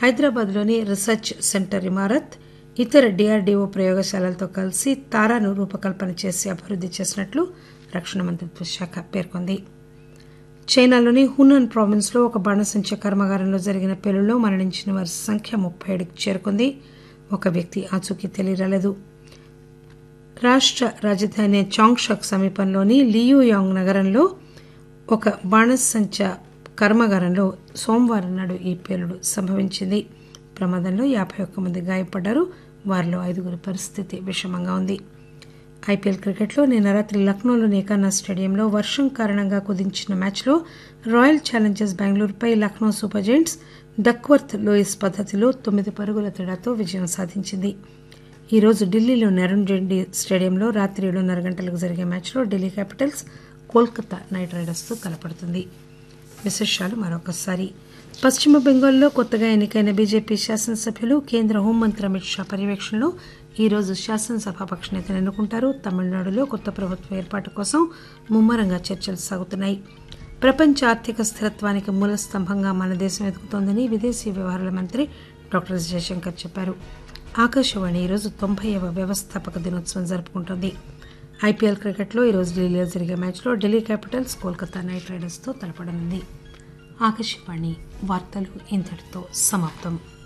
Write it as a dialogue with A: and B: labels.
A: హైదరాబాద్లోని research centre Imarat ఇతర DRDO ప్రయోగశాలలతో కలిసి తారాను రూపకల్పన చేసి అభివృద్ది చేసినట్లు రక్షణ మంత్రిత్వ శాఖ పేర్కొంది చైనాలోని హునాన్ ప్రావిన్స్లో ఒక బాణసంచ కర్మాగారంలో జరిగిన పేలుళ్లో మరణించిన వారి సంఖ్య ముప్పై ఏడుకి చేరుకుంది ఒక వ్యక్తి ఆచూకీ తెలియరాలేదు రాష్ట్ర రాజధాని చాంగ్షక్ సమీపంలోని లియూయాంగ్ నగరంలో ఒక బాణసంచ కర్మాగారంలో సోమవారం నాడు ఈ పేలుడు సంభవించింది ప్రమాదంలో యాభై ఒక్క మంది గాయపడ్డారు వారిలో ఐదుగురి పరిస్థితి విషమంగా ఉంది ఐపీఎల్ క్రికెట్లో నిన్న రాత్రి లక్నోలోని ఏకానా స్టేడియంలో వర్షం కారణంగా కుదించిన మ్యాచ్లో రాయల్ ఛాలెంజర్స్ బెంగళూరుపై Lucknow super giants Duckworth Lewis పద్దతిలో తొమ్మిది పరుగుల తేడాతో విజయం సాధించింది ఈ రోజు ఢిల్లీలోని అరుణ్ జైట్లీ స్టేడియంలో రాత్రి ఏడున్నర గంటలకు జరిగే మ్యాచ్లో ఢిల్లీ క్యాపిటల్స్ కోల్కతా నైట్ రైడర్స్తో తలపడుతుంది విశేషాలు మరొకసారి పశ్చిమ బెంగాల్లో కొత్తగా ఎన్నికైన బీజేపీ శాసనసభ్యులు కేంద్ర హోంమంత్రి అమిత్ షా పర్యవేక్షణలో ఈ రోజు శాసనసభాపక్ష నేతను ఎన్నుకుంటారు తమిళనాడులో కొత్త ప్రభుత్వ ఏర్పాటు కోసం ముమ్మరంగా చర్చలు సాగుతున్నాయి ప్రపంచ ఆర్థిక స్థిరత్వానికి మూల స్తంభంగా మన దేశం ఎదుగుతోందని విదేశీ వ్యవహారాల మంత్రి డాక్టర్ ఎస్ జయశంకర్ చెప్పారు ఆకాశవాణి ఈరోజు తొంభైవ వ్యవస్థాపక దినోత్సవం జరుపుకుంటోంది ఐపీఎల్ క్రికెట్లో ఈరోజు ఢిల్లీలో జరిగే మ్యాచ్లో ఢిల్లీ క్యాపిటల్స్ కోల్కతా నైట్ రైడర్స్తో తలపడనుంది ఆకాశవాణి వార్తలు ఇంతటితో సమాప్తం